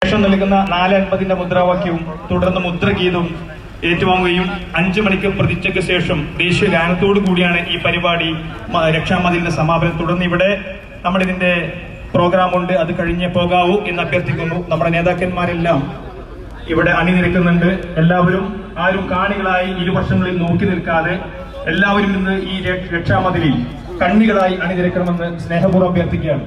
ശേഷം നൽകുന്ന നാല് അൻപതിന്റെ മുദ്രാവാക്യവും തുടർന്ന് മുദ്രഗീതവും ഏറ്റുവാങ്ങുകയും അഞ്ചു മണിക്ക് പ്രതിജ്ഞയ്ക്ക് ശേഷം ദേശീയ ഗാനത്തോടു കൂടിയാണ് ഈ പരിപാടി മ- രക്ഷാമതിലിന്റെ സമാപനം തുടർന്ന് ഇവിടെ നമ്മുടെ ഇതിന്റെ പ്രോഗ്രാം ഉണ്ട് അത് കഴിഞ്ഞേ പോകാവൂ എന്ന് അഭ്യർത്ഥിക്കുന്നു നമ്മുടെ നേതാക്കന്മാരെല്ലാം ഇവിടെ അണിനിരക്കുന്നുണ്ട് എല്ലാവരും ആരും കാണികളായി ഇരുവർഷങ്ങളിൽ നോക്കി നിൽക്കാതെ എല്ലാവരും ഇന്ന് ഈ ര- രക്ഷാമതിലിൽ കണ്ണികളായി അണിനിരക്കണമെന്ന് സ്നേഹപൂർവ്വം അഭ്യർത്ഥിക്കുകയാണ്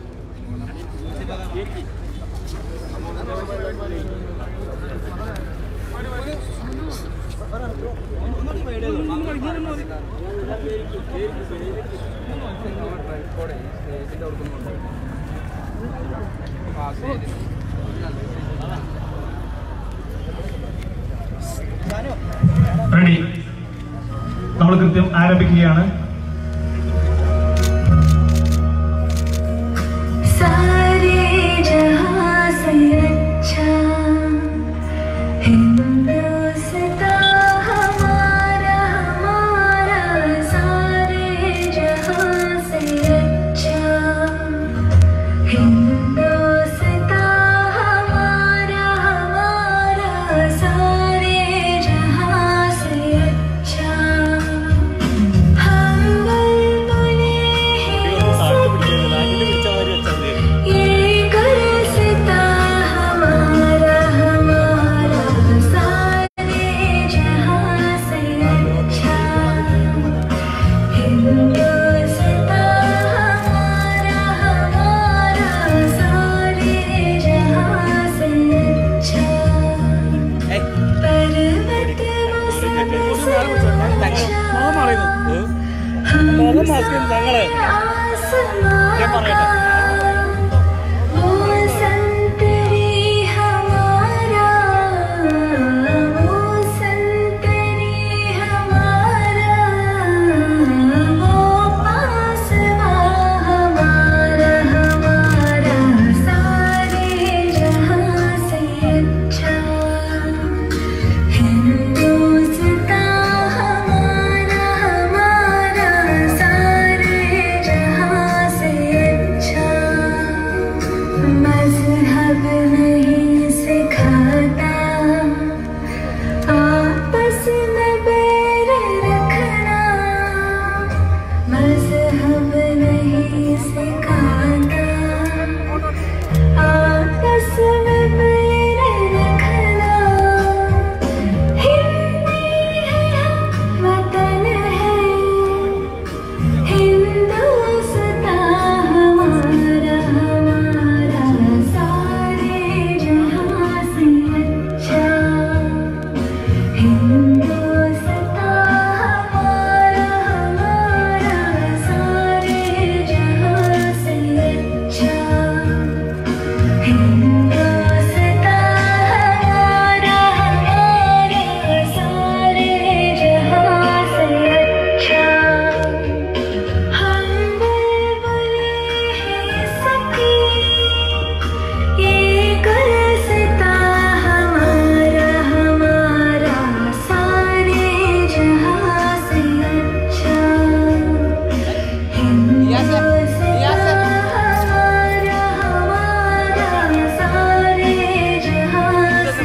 റെഡി നമ്മൾ കൃത്യം ആരംഭിക്കുകയാണ് सारे जहां से अच्छा हिंदुस्तान हमारा हमारा सारे जहां से अच्छा हिंदुस्तान हमारा हमारा सारे जहां से अच्छा हम बुलबुले हैं सके ये गुलसिता हमारा हमारा सारे जहां से अच्छा हिंदुस्ता हमारा हमारा सारे जहां से अच्छा पर्वत हिंदुस्ता हमारा हमारा सारे जहां से अच्छा मजहब नहीं सिखाता आपस में बैर रखना मजहब नहीं सिखाता आपस में बैर रखना हिंदी है हम वतन है हिंदुस्ता हमारा हमारा सारे जहां से अच्छा हिंदुस्ता हमारा हमारा सारे जहां से अच्छा हिंदुस्ता हमारा हमारा सारे जहां से अच्छा हम बुलबुले हैं सके ये गुलसिता हमारा हमारा सारे जहां से अच्छा हिंदुस्ता हमारा हमारा सारे जहां से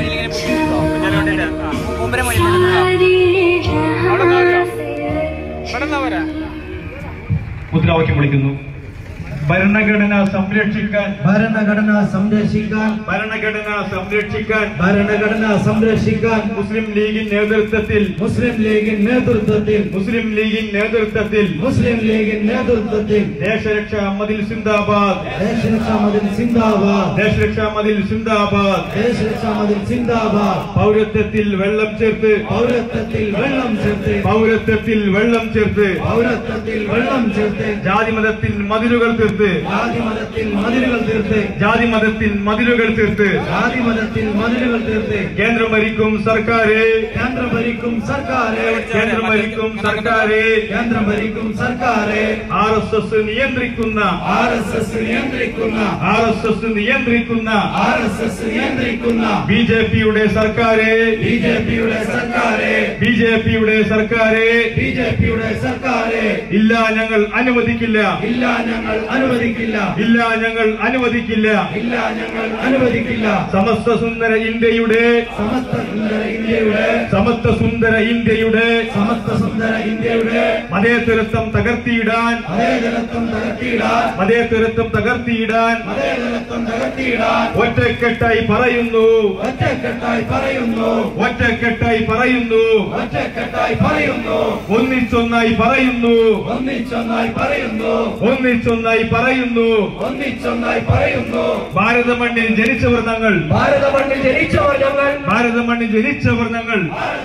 सारे जहां से മുദ്രാവാക്യം വിളിക്കുന്നു ഭരണഘടന സംരക്ഷിക്കാൻ ഭരണഘടന സംരക്ഷിക്കാൻ ഭരണഘടന സംരക്ഷിക്കാൻ ഭരണഘടന സംരക്ഷിക്കാൻ മുസ്ലിം ലീഗിൻ നേതൃത്വത്തിൽ മുസ്ലിം ലീഗിൻ നേതൃത്വത്തിൽ മുസ്ലിം ലീഗിൻ നേതൃത്വത്തിൽ മുസ്ലിം ലീഗിൻ നേതൃത്വത്തിൽ ദേശരക്ഷാ മതിൽ സിന്ദാബാദ് ദേശരക്ഷാ മതിൽ സിന്ദാബാദ് ദേശരക്ഷാ മതിൽ സിന്ദാബാദ് ദേശരക്ഷാ മതിൽ സിന്ദാബാദ് പൗരത്വത്തിൽ വെള്ളം ചേർത്ത് പൗരത്വത്തിൽ വെള്ളം ചേർത്ത് പൗരത്വത്തിൽ വെള്ളം ചേർത്ത് പൗരത്വത്തിൽ വെള്ളം ചേർത്ത് ജാതിമതത്തിൽ മതിലുകൾ തീർത്ത് ജാതിമതത്തിൽ മതിലുകൾ തീർത്ത് ജാതിമതത്തിൽ മതിലുകൾ തീർത്ത് ജാതിമതത്തിൽ മതിലുകൾ തീർത്ത് കേന്ദ്രം ഭരിക്കും സർക്കാരെ കേന്ദ്രം ഭരിക്കും സർക്കാരെ കേന്ദ്രം ഭരിക്കും സർക്കാരെ കേന്ദ്രം ഭരിക്കും സർക്കാരെ ആർ എസ് എസ് നിയന്ത്രിക്കുന്ന ആർ എസ് എസ് നിയന്ത്രിക്കുന്ന ആർ എസ് എസ് നിയന്ത്രിക്കുന്ന ആർ എസ് എസ് നിയന്ത്രിക്കുന്ന ബി ജെ പിയുടെ സർക്കാരെ ബി ജെ പിയുടെ സർക്കാരെ ബി ജെ പിയുടെ സർക്കാരെ ബി ജെ പിയുടെ സർക്കാരെ ഇല്ല ഞങ്ങൾ അനുവദിക്കില്ല ഇല്ല ഞങ്ങൾ അനുവദിക്കില്ല അനുവദിക്കില്ല ഇല്ല ഞങ്ങൾ അനുവദിക്കില്ല ഇല്ല ഞങ്ങൾ അനുവദിക്കില്ല സമസ്ത സുന്ദര ഇന്ത്യയുടെ സമസ്ത സുന്ദര ഇന്ത്യയുടെ സമസ്ത സുന്ദര ഇന്ത്യയുടെ സമസ്ത സുന്ദര ഇന്ത്യയുടെ മതേതരത്വം തകർത്തിയിടാൻ മതേതരത്വം തകർത്തിയിടാൻ മതേതരത്വം തകർത്തിയിടാൻ മതേതരത്വം തകർത്തിയിടാൻ ഒറ്റക്കെട്ടായി പറയുന്നു ഒറ്റക്കെട്ടായി പറയുന്നു ഒറ്റക്കെട്ടായി പറയുന്നു ഒറ്റക്കെട്ടായി പറയുന്നു ഒന്നിച്ചൊന്നായി പറയുന്നു ഒന്നിച്ചൊന്നായി പറയുന്നു ഒന്നിച്ചൊന്നായി പറയുന്നു ഒന്നിച്ചൊന്നായി പറയുന്നു ഭാരത മണ്ണിൽ ജനിച്ചവർ ഞങ്ങൾ ഭാരത മണ്ണിൽ ജനിച്ചവർ ഞങ്ങൾ ഭാരത മണ്ണിൽ ജനിച്ചവർ ഞങ്ങൾ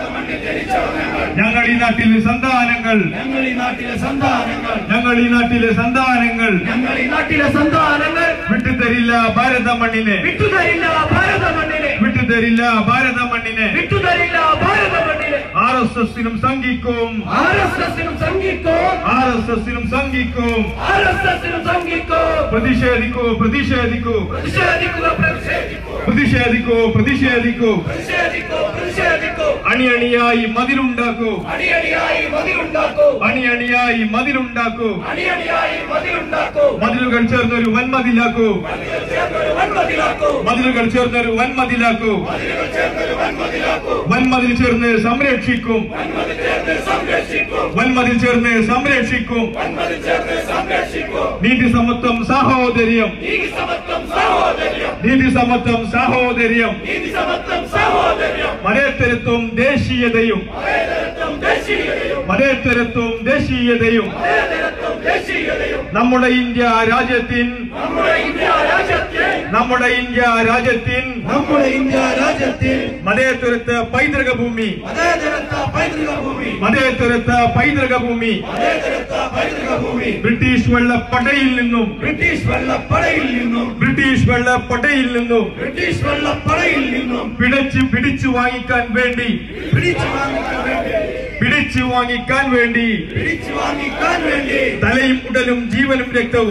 ഞങ്ങൾ ഈ നാട്ടിലെ സന്താനങ്ങൾ ഞങ്ങൾ ഈ നാട്ടിലെ സന്താനങ്ങൾ ഞങ്ങൾ ഈ നാട്ടിലെ സന്താനങ്ങൾ ഞങ്ങൾ ഈ നാട്ടിലെ സന്താനങ്ങൾ വിട്ടുതരില്ല ഭാരത മണ്ണിനെ വിട്ടുതരില്ല ഭാരത മണ്ണിനെ വിട്ടുതരില്ല ഭാരത മണ്ണിനെ വിട്ടുതരില്ല ഭാരത മണ്ണിനെ ആർ എസ് എസിനും സംഘിക്കും ആർ എസ് എസിനും സംഘിക്കോ ആർ എസ് എസിനും സംഘിക്കും ആർ എസ് എസിനും സംഘിക്കോ പ്രതിഷേധിക്കൂ പ്രതിഷേധിക്കൂ പ്രതിഷേധിക്കുക പ്രതിഷേധിക്കൂ പ്രതിഷേധിക്കൂ പ്രതിഷേധിക്കൂ പ്രതിഷേധിക്കൂ പ്രതിഷേധിക്കൂ അണിയണിയായി മതിലുണ്ടാക്കൂ അടിയടിയായി മതിലുണ്ടാക്കൂ അണിയണിയായി മതിലുണ്ടാക്കൂ അടിയടിയായി മതിലുണ്ടാക്കൂ മതിലുകൾ ചേർന്നൊരു വൻമതിലാക്കൂ ചേർന്നൊരു വൻമതിലാക്കൂ മതിലുകൾ ചേർന്നൊരു വൻമതിലാക്കൂ മതിലുകൾ ചേർന്നൊരു വൻമതിലാക്കൂ വൻമതിൽ ചേർന്ന് സംരക്ഷിക്കും വൻമതിൽ ചേർന്ന് സംരക്ഷിക്കൂ വൻമതിൽ ചേർന്ന് സംരക്ഷിക്കും വൻമതിൽ ചേർന്ന് സംരക്ഷിക്കൂ നീതി സമത്വം സാഹോദര്യം നീതി സമത്വം സഹോദര്യം നീതി സമത്വം സാഹോദര്യം നീതി സമത്വം സഹോദര്യം മതേതരത്വം ദേശീയതയും മതേതരത്വം ദേശീയതയും മതേതരത്വം ദേശീയതയും മതേതരത്വം ദേശീയതയും നമ്മുടെ ഇന്ത്യ രാജ്യത്തിൻ നമ്മുടെ ഇന്ത്യ രാജ്യത്തിൽ നമ്മുടെ ഇന്ത്യ രാജ്യത്തിൻ നമ്മുടെ ഇന്ത്യ രാജ്യത്തിൽ മതേതരത്വ പൈതൃക ഭൂമി മതേതരത്വ പൈതൃക ഭൂമി മതേതരത്വ പൈതൃക ഭൂമി മതേതരത്വ പൈതൃക ഭൂമി ബ്രിട്ടീഷ് വെള്ളപ്പടയിൽ നിന്നും ബ്രിട്ടീഷ് വെള്ളപ്പടയിൽ നിന്നും ബ്രിട്ടീഷ് വെള്ളപ്പടയിൽ നിന്നും ബ്രിട്ടീഷ് വെള്ളപ്പടയിൽ നിന്നും പിടിച്ചു പിടിച്ചു വാങ്ങിക്കാൻ വേണ്ടി പിടിച്ചു വാങ്ങിക്കാൻ വേണ്ടി പിടിച്ചു വാങ്ങിക്കാൻ വേണ്ടി പിടിച്ചു വാങ്ങിക്കാൻ വേണ്ടി തലയും ഉടലും ജീവനും രക്തവും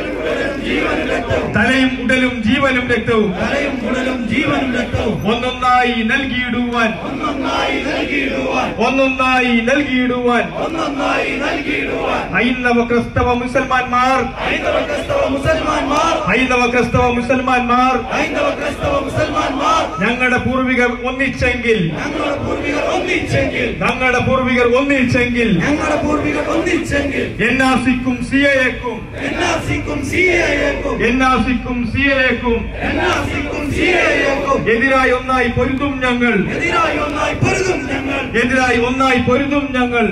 ജീവനും രക്തവും തലയും ഉടലും ജീവനും രക്തവും തലയും ഉടലും ജീവനും രക്തവും ഒന്നൊന്നായി നൽകിയിടുവാൻ ഒന്നൊന്നായി നൽകിയിടുവാൻ ഒന്നൊന്നായി നൽകിയിടുവാൻ ഒന്നൊന്നായി നൽകിയിടുവാൻ ഹൈന്ദവ ക്രിസ്തവ മുസൽമാന്മാർ ഹൈന്ദവ ക്രിസ്തവ മുസൽമാന്മാർ ഹൈന്ദവ ക്രിസ്തവ മുസൽമാന്മാർ ഹൈന്ദവ ക്രിസ്തവ മുസൽമാന്മാർ ഞങ്ങളുടെ പൂർവികർ ഒന്നിച്ചെങ്കിൽ ഞങ്ങളുടെ പൂർവികർ ഒന്നിച്ചെങ്കിൽ ഞങ്ങളുടെ പൂർവികർ ഒന്നിച്ചെങ്കിൽ ഞങ്ങളുടെ പൂർവികർ ഒന്നിച്ചെങ്കിൽ എൻ ആർ സിക്കും സി എക്കും എൻ ആർ സിക്കും സി എക്കും എൻ ആർ സിക്കും സി എക്കും എൻ ആർ സിക്കും സി എക്കും എതിരായി ഒന്നായി പൊരുതും ഞങ്ങൾ എതിരായി ഒന്നായി പൊരുതും ഞങ്ങൾ എതിരായി ഒന്നായി പൊരുതും ഞങ്ങൾ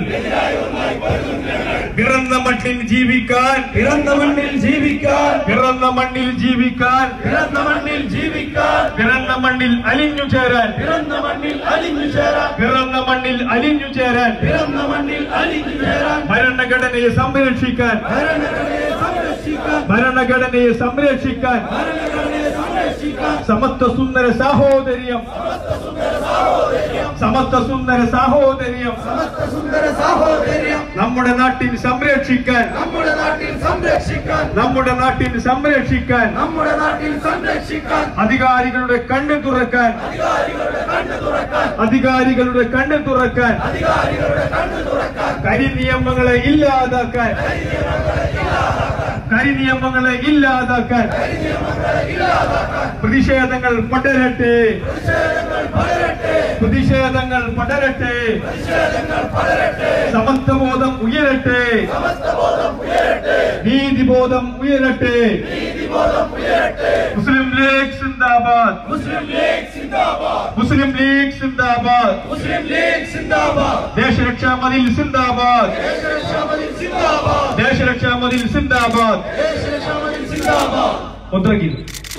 പിറന്ന മണ്ണിൽ ജീവിക്കാൻ പിറന്ന മണ്ണിൽ ജീവിക്കാൻ പിറന്ന മണ്ണിൽ ജീവിക്കാൻ പിറന്ന മണ്ണിൽ ജീവിക്കാൻ പിറന്ന മണ്ണിൽ അലിഞ്ഞു ചേരാൻ പിറന്ന മണ്ണിൽ അലിഞ്ഞു ചേരാൻ പിറന്ന മണ്ണിൽ അലിഞ്ഞു ചേരാൻ പിറന്ന മണ്ണിൽ അലിഞ്ഞു ചേരാൻ ഭരണഘടനയെ സംരക്ഷിക്കാൻ ഭരണഘടനയെ സംരക്ഷിക്കാൻ ഭരണഘടനയെ സംരക്ഷിക്കാൻ ഭരണഘടനയെ സംരക്ഷിക്കാൻ സമത്വ സുന്ദര സാഹോദര്യം സമത്വ സുന്ദര സാഹോദര്യം സമസ്ത സുന്ദര സാഹോദര്യം നമ്മുടെ നാട്ടിൽ സംരക്ഷിക്കാൻ നമ്മുടെ നാട്ടിൽ സംരക്ഷിക്കാൻ നമ്മുടെ നാട്ടിൽ സംരക്ഷിക്കാൻ നമ്മുടെ നാട്ടിൽ സംരക്ഷിക്കാൻ അധികാരികളുടെ കണ്ണു തുറക്കാൻ അധികാരികളുടെ കണ്ണു തുറക്കാൻ അധികാരികളുടെ കണ്ണു തുറക്കാൻ അധികാരികളുടെ കണ്ണു തുറക്കാൻ കരിനിയമങ്ങളെ ഇല്ലാതാക്കാൻ കരിനിയമങ്ങളെ ഇല്ലാതാക്കാൻ പ്രതിഷേധങ്ങൾ പടരട്ടെ പ്രതിഷേധങ്ങൾ പടരട്ടെ പ്രതിഷേധങ്ങൾ പടരട്ടെ പ്രതിഷേധങ്ങൾ പടരട്ടെ സമത്വബോധം ഉയരട്ടെ സമസ്തബോധം ഉയരട്ടെ നീതിബോധം ഉയരട്ടെ നീതിബോധം ഉയരട്ടെ മുസ്ലിം ലീഗ് സിന്ദാബാദ് മുസ്ലിം ലീഗ് സിന്ദാബാദ് മുസ്ലിം ലീഗ് സിന്ദാബാദ് മുസ്ലിം ലീഗ് സിന്ദാബാദ് ദേശരക്ഷാ മതിൽ സിന്ദാബാദ് ദേശരക്ഷാമതിൽ സിന്ദാബാദ് ദേശരക്ഷാ മതിൽ സിന്ദാബാദ് ദേശരക്ഷാമതിൽ സിന്ദാബാദ് മുദ്രഗീതം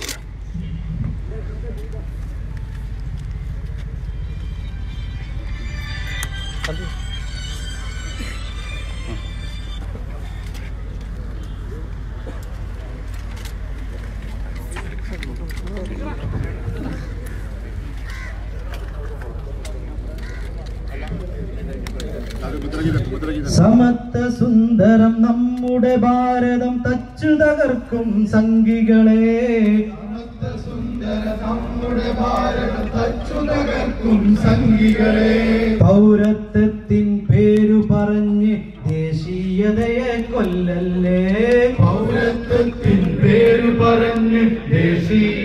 സമത്വ സുന്ദരം നമ്മുടെ ഭാരതം തച്ചു തകർക്കും സംഘികളെ സംഘികളെ പൗരത്വത്തിൻ പേരു പറഞ്ഞ് ദേശീയതയെ കൊല്ലല്ലേ പൗരത്വത്തിൽ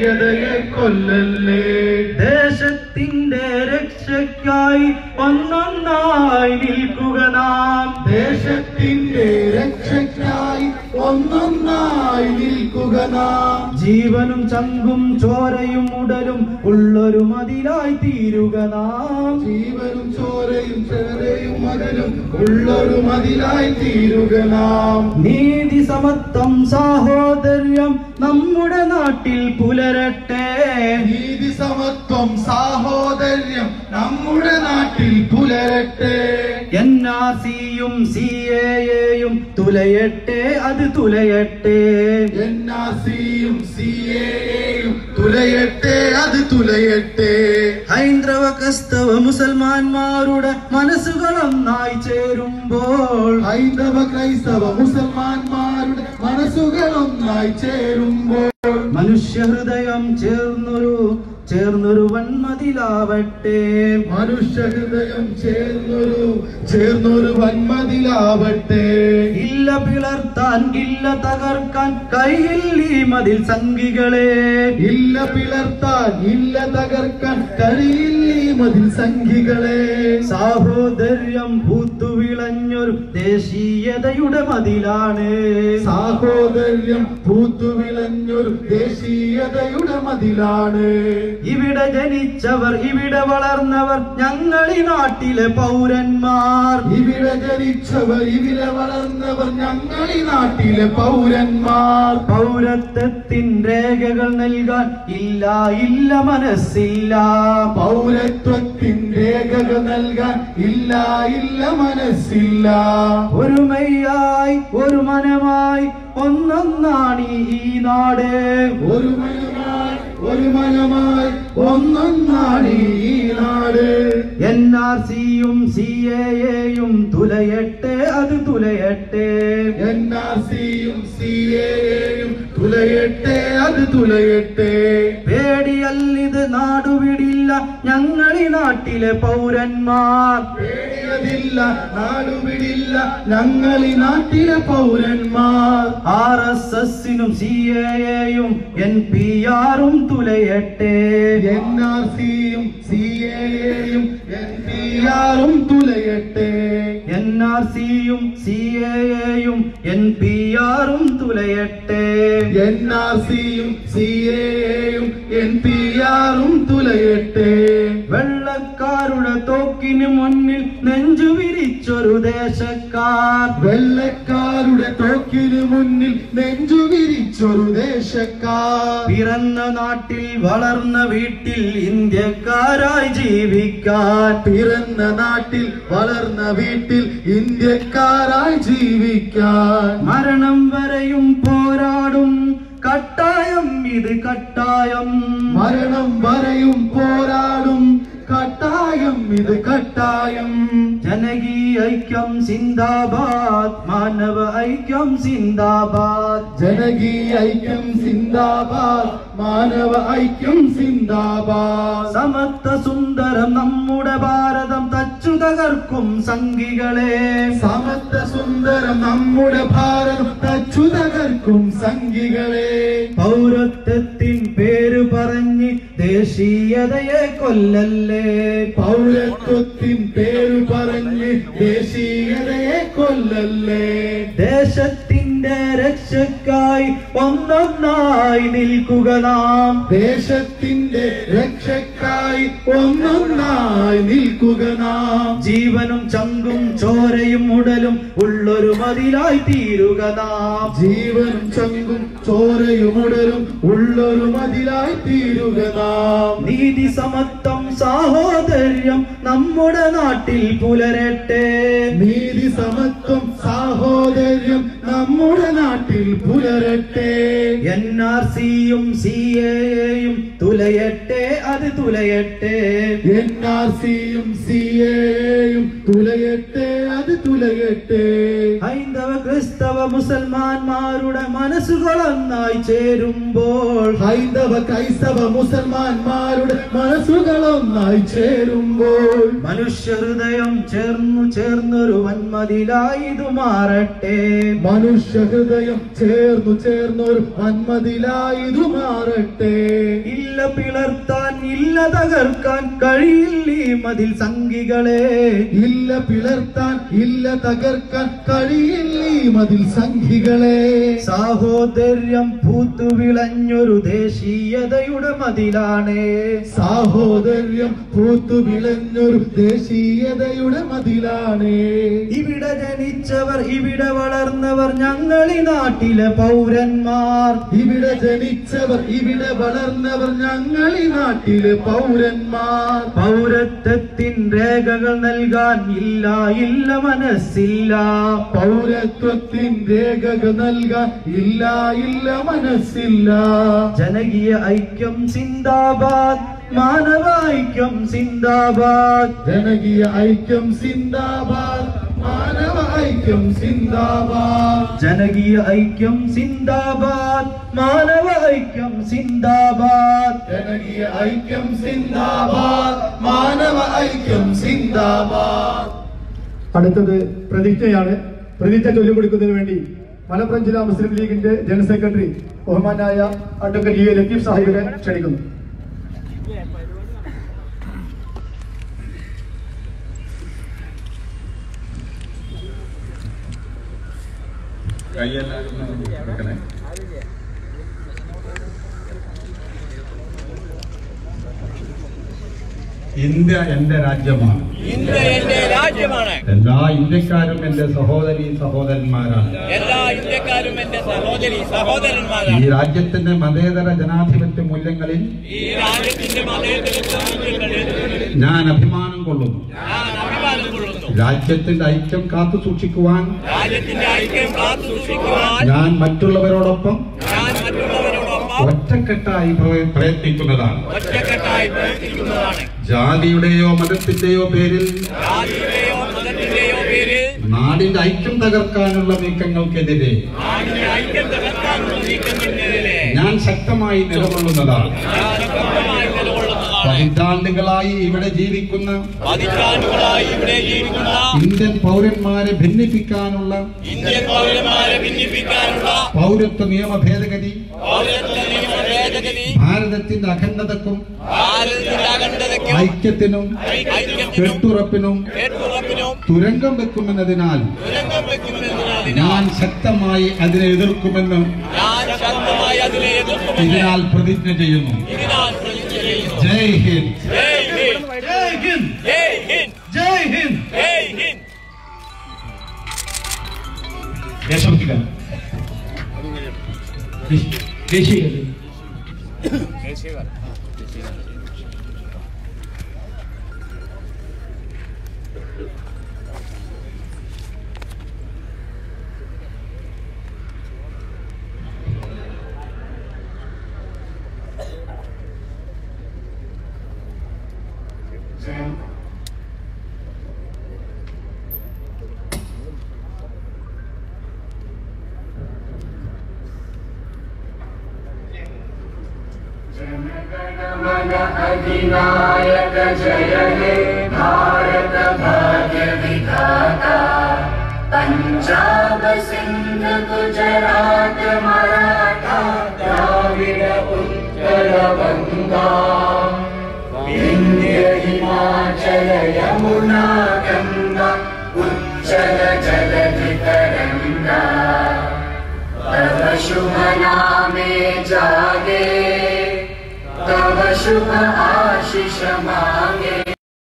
ദേശീയതയെ കൊല്ലല്ലേ ദേശത്തിന്റെ രക്ഷയ്ക്കായി ഒന്നൊന്നായി നിൽക്കുക നാം ദേശത്തിന്റെ രക്ഷയ്ക്കായി ഒന്നൊന്നായി നിൽക്കുക നാം ജീവനും ചങ്കും ചോരയും ഉടലും ഉള്ളൊരു മതിലായി തീരുക നാം ജീവനും ചോരയും ചേരയും മകനും ഉള്ളൊരു മതിലായി തീരുക നാം നീതി സമത്വം സാഹോദര്യം നമ്മുടെ നാട്ടിൽ പുലരട്ടെ നീതി സമത്വം സാഹോദര്യം നമ്മുടെ നാട്ടിൽ പുലരട്ടെ എൻ ആർ സിയും സി എയും തുലയട്ടെ അത് തുലയട്ടെ എൻ ആർ സിയും സി എയും തുലയട്ടെ അത് തുലയട്ടെ ഹൈന്ദവ ക്രിസ്തവ മുസൽമാന്മാരുടെ മനസ്സുകളൊന്നായി ചേരുമ്പോൾ ഹൈന്ദവ ക്രൈസ്തവ മുസൽമാന്മാരുടെ മനസ്സുകൾ ഒന്നായി ചേരുമ്പോൾ മനുഷ്യഹൃദയം ചേർന്നൊരു ചേർന്നൊരു വന്മതിലാവട്ടെ മനുഷ്യഹൃദയം ചേർന്നൊരു ചേർന്നൊരു വന്മതിലാവട്ടെ ഇല്ല പിളർത്താൻ ഇല്ല തകർക്കാൻ കയ്യിൽ ഈ മതിൽ സംഘികളെ ഇല്ല പിളർത്താൻ ഇല്ല തകർക്കാൻ കഴിയില്ല ഈ മതിൽ സംഖ്യകളെ സാഹോദര്യം പൂത്തുവിളഞ്ഞൊരു ദേശീയതയുടെ മതിലാണ് സാഹോദര്യം പൂത്തുവിളഞ്ഞൊരു ദേശീയതയുടെ മതിലാണ് ഇവിടെ ജനിച്ചവർ ഇവിടെ വളർന്നവർ ഞങ്ങളി നാട്ടിലെ പൗരന്മാർ ഇവിടെ ജനിച്ചവർ ഇവിടെ വളർന്നവർ ഞങ്ങളീ നാട്ടിലെ പൗരന്മാർ പൗരത്വത്തിൻ രേഖകൾ നൽകാൻ ഇല്ല ഇല്ല മനസ്സില്ല പൗരത്വത്തിൻ രേഖകൾ നൽകാൻ ഇല്ല ഇല്ല മനസ്സില്ല ഒരുമയായി ഒരു മനമായി ഒന്നൊന്നാണ് ഈ നാട് ഒരു മനമായി ഒരു മനമായി ഒന്നൊന്നാണ് ഈ നാട് എൻ ആർ സിയും സി എയും തുലയട്ടെ അത് തുലയട്ടെ എൻ ആർ സിയും സി എയും തുലയട്ടെ അത് തുലയട്ടെ പേടിയല്ലിത് നാടുവിടില്ല ഞങ്ങളി നാട്ടിലെ പൗരന്മാർ പേടിയതില്ല നാടുവിടില്ല ഞങ്ങളീ നാട്ടിലെ പൗരന്മാർ ആർ എസ് എസിനും സി എയും എൻ പി ആറും തുലയട്ടെ എൻ ആർ സിയും സി എയും എൻ പി ആറും തുലയട്ടെ എൻ ആർ സിയും സി എയും എൻ പി ആറും തുലയട്ടെ എൻ ആർ സിയും സി എയും എൻ പി ആറും തുലയട്ടെ വെള്ളക്കാരുടെ തോക്കിന് മുന്നിൽ നെഞ്ചു വിരിച്ചൊരു ദേശക്കാർ വെള്ളക്കാരുടെ തോക്കിന് മുന്നിൽ നെഞ്ചു വിരിച്ചൊരു ദേശക്കാർ പിറന്ന നാട്ടിൽ വളർന്ന വീട്ടിൽ ഇന്ത്യക്കാരായി ജീവിക്കാൻ പിറന്ന നാട്ടിൽ വളർന്ന വീട്ടിൽ ഇന്ത്യക്കാരായി ജീവിക്കാൻ മരണം വരെയും പോരാടും കട്ടായം ഇത് കട്ടായം മരണം വരെയും പോരാടും കട്ടായം ഇത് കട്ടായം ജനകീയ ഐക്യം സിന്ദാബാദ് മാനവ ഐക്യം സിന്ദാബാദ് ജനകീയ ഐക്യം സിന്ദാബാദ് മാനവ ഐക്യം സിന്ദാബാദ് സമത്വ സുന്ദരം നമ്മുടെ ഭാരതം തച്ചു തകർക്കും സംഘികളെ സമത്വ സുന്ദരം നമ്മുടെ ഭാരതം തച്ചു തകർക്കും സംഘികളെ പൗരത്വത്തിൻ പേര് പറഞ്ഞ് ദേശീയതയെ കൊല്ലല്ലേ പൗരത്വത്തിൻ പേര് പറഞ്ഞ് ദേശീയതയെ കൊല്ലല്ലേ ദേശത്തിന്റെ രക്ഷക്കായി ഒന്നൊന്നായി നിൽക്കുക നാം ദേശത്തിന്റെ രക്ഷക്കായി ഒന്നൊന്നായി നിൽക്കുക നാം ജീവനും ചങ്കും ചോരയും ഉടലും ഉള്ളൊരു മതിലായി തീരുക നാം ജീവനും ചങ്കും ചോരയും ഉടലും ഉള്ളൊരു മതിലായി തീരുക നാം നീതി സമത്വം സാഹോദര്യം നമ്മുടെ നാട്ടിൽ പുലരട്ടെ നീതി സമത്വം സാഹോദര്യം നമ്മുടെ നാട്ടിൽ പുലരട്ടെ എൻ ആർ സിയും സി എയും തുലയട്ടെ അത് തുലയട്ടെ എൻ ആർ സിയും സി എയും തുലയട്ടെ അത് തുലയട്ടെ ഹൈന്ദവ ക്രിസ്തവ മുസൽമാന്മാരുടെ മനസ്സുകളൊന്നായി ചേരുമ്പോൾ ഹൈന്ദവ ക്രൈസ്തവ മുസൽമാന്മാരുടെ മനസ്സുകൾ ഒന്നായി ചേരുമ്പോൾ മനുഷ്യഹൃദയം ചേർന്നു ചേർന്നൊരു വന്മതിലായി ഇത് മാറട്ടെ മനുഷ്യ ഹൃദയം ചേർന്നു ചേർന്നൊരു വന്മതിലായിതു മാറട്ടെ ഇല്ല പിളർത്താൻ ഇല്ല തകർക്കാൻ കഴിയില്ല ഈ മതിൽ സംഖികളെ ഇല്ല പിളർത്താൻ ഇല്ല തകർക്കാൻ കഴിയില്ല ഈ മതിൽ സംഖികളെ സാഹോദര്യം പൂത്തുവിളഞ്ഞൊരു ദേശീയതയുടെ മതിലാണ് സാഹോദര്യം പൂത്തു വിളഞ്ഞൊരു ദേശീയതയുടെ മതിലാണ് ഇവിടെ ജനിച്ചവർ ഇവിടെ വളർന്നവർ ഞങ്ങളി നാട്ടിലെ പൗരന്മാർ ഇവിടെ ജനിച്ചവർ ഇവിടെ വളർന്നവർ ഞങ്ങൾ ഈ നാട്ടിലെ പൗരന്മാർ പൗരത്വത്തിൻ രേഖകൾ നൽകാൻ ഇല്ല ഇല്ല മനസ്സില്ല പൗരത്വത്തിൻ രേഖകൾ നൽകാൻ ഇല്ല ഇല്ല മനസ്സില്ല ജനകീയ ഐക്യം സിന്ദാബാദ് മാനവ ഐക്യം സിന്ദാബാദ് ജനകീയ ഐക്യം സിന്ദാബാദ് മാനവ ഐക്യം സിന്ദാബാദ് ജനകീയ ഐക്യം സിന്ദാബാദ് മാനവ ഐക്യം സിന്ദാബാദ് ജനകീയ ഐക്യം സിന്ദാബാദ് മാനവ ഐക്യം സിന്ദാബാദ് അടുത്തത് പ്രതിജ്ഞയാണ് പ്രതിജ്ഞ ചൊല്ലിക്കൊടുക്കുന്നതിന് വേണ്ടി മലപ്പുറം ജില്ലാ മുസ്ലിം ലീഗിന്റെ ജനറൽ സെക്രട്ടറി ബഹുമാനായ അഡ്വക്കേറ്റ് യു എ ലത്തീഫ് സാഹിബിനെ ക്ഷണിക്കുന്നു കൈയെല്ലാവരും ഒന്ന് വെക്കണേ. ഇന്ത്യ എന്റെ രാജ്യമാണ് ഇന്ത്യ എന്റെ രാജ്യമാണ് എല്ലാ ഇന്ത്യക്കാരും എന്റെ സഹോദരി സഹോദരന്മാരാണ് എല്ലാ ഇന്ത്യക്കാരും എന്റെ സഹോദരി ഈ സഹോദരന്മാരാണ് രാജ്യത്തിന്റെ മതേതര ജനാധിപത്യ മൂല്യങ്ങളിൽ ഈ രാജ്യത്തിന്റെ മതേതരത്വ മൂല്യങ്ങളിൽ ഞാൻ അഭിമാനം കൊള്ളുന്നു ഞാൻ അഭിമാനം കൊള്ളുന്നു രാജ്യത്തിന്റെ ഐക്യം കാത്തു സൂക്ഷിക്കുവാൻ രാജ്യത്തിന്റെ ഐക്യം കാത്തു സൂക്ഷിക്കുവാൻ ഞാൻ മറ്റുള്ളവരോടൊപ്പം ഞാൻ മറ്റുള്ളവരോടൊപ്പം ഒറ്റക്കെട്ടായി പ്രയ- പ്രയത്നിക്കുന്നതാണ് ഒറ്റക്കെട്ടായി പ്രവർത്തിക്കുന്നതാണ് ജാതിയുടെയോ മതത്തിന്റെയോ പേരിൽ ജാതിയുടെയോ മതത്തിന്റെയോ പേരിൽ നാടിന്റെ ഐക്യം തകർക്കാനുള്ള നീക്കങ്ങൾക്കെതിരെ നാടിന്റെ ഐക്യം തകർക്കാനുള്ള നീക്കത്തിനെതിരെ ഞാൻ ശക്തമായി നിലകൊള്ളുന്നതാണ് ഞാൻ ശക്തമായി നിലകൊള്ളുന്നതാണ് പതിറ്റാണ്ടുകളായി ഇവിടെ ജീവിക്കുന്ന പതിറ്റാണ്ടുകളായി ഇവിടെ ജീവിക്കുന്ന ഇന്ത്യൻ പൗരന്മാരെ ഭിന്നിപ്പിക്കാനുള്ള ഇന്ത്യൻ പൗരന്മാരെ ഭിന്നിപ്പിക്കാനുള്ള പൗരത്വ നിയമ ഭേദഗതി പൗരത്വ നിയമ ഭേദഗതി ഭാരതത്തിന്റെ അഖണ്ഡതക്കും ഭാരതത്തിന്റെ അഖണ്ഡതയ്ക്കും ഐക്യത്തിനും ഐക്യത്തിനും കെട്ടുറപ്പിനും കേട്ടുറപ്പിനും തുരങ്കം വെക്കുമെന്നതിനാൽ ദുരന്തം വെക്കുന്നതിനാൽ ഞാൻ ശക്തമായി അതിനെ എതിർക്കുമെന്ന് ഞാൻ ശക്തമായി അതിനെ എതിർക്കുമെന്ന് ഇതിനാൽ പ്രതിജ്ഞ ചെയ്യുന്നു ഇതിനാൽ പ്രതിജ്ഞ ചെയ്യുന്നു ജയ് ഹിന്ദ് ജയ് ഹിന്ദ് ജയ് ഹിന്ദ് ജയ് ഹിന്ദ് ജയ് ഹിന്ദ് ജയ് ഹിന്ദ് ദേശഭക്തിഗാനം ദേശീയ पंजाब सिंध गुजरात मराठा द्राविड उत्कल बंगा विंध्य हिमाचल यमुना गंगा उच्चल जलधि तरंगा तव शुभ नामे जागे तव शुभ आशीष मांगे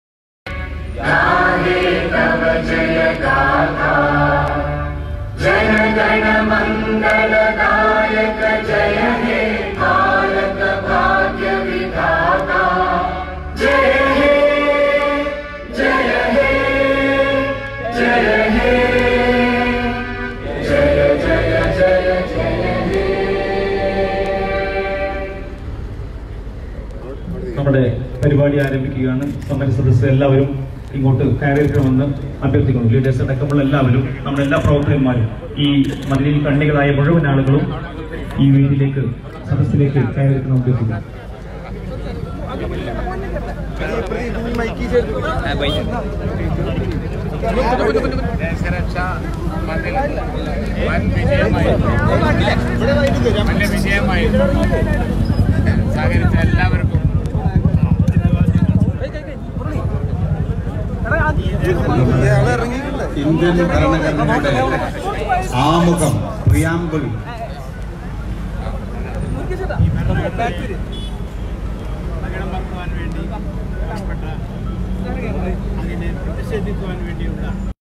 गाहे तव जय गाथा जन गण मंगल दायक जय हे भारत भाग्य विधाता जय हे जय हे जय हे जय जय जय जय हे നമ്മുടെ പരിപാടി ആരംഭിക്കുകയാണ് സമര സദസ്സ് എല്ലാവരും ഇങ്ങോട്ട് കയറിയിരിക്കണമെന്ന് അഭ്യർത്ഥിക്കുന്നു ലീഡേഴ്സ് അടക്കമുള്ള എല്ലാവരും നമ്മുടെ എല്ലാ പ്രവർത്തകന്മാരും ഈ മതിലിൽ കണ്ണികളായ മുഴുവൻ ആളുകളും ഈ വേദിയിലേക്ക് സദസ്സിലേക്ക് കയറിയിരിക്കണം അഭ്യർത്ഥിക്കുന്നു ദേശരക്ഷ മതിൽ വൻ വിജയമായി വലിയ വിജയമായി സഹകരിച്ച എല്ലാവർക്കും ഇന്ത്യൻ ഭരണഘടനയുടെ ആമുഖം പ്രിയാമ്പിൾ അപകടം വെക്കുവാൻ വേണ്ടി അതിനെ പ്രതിഷേധിക്കുവാൻ വേണ്ടിയുള്ള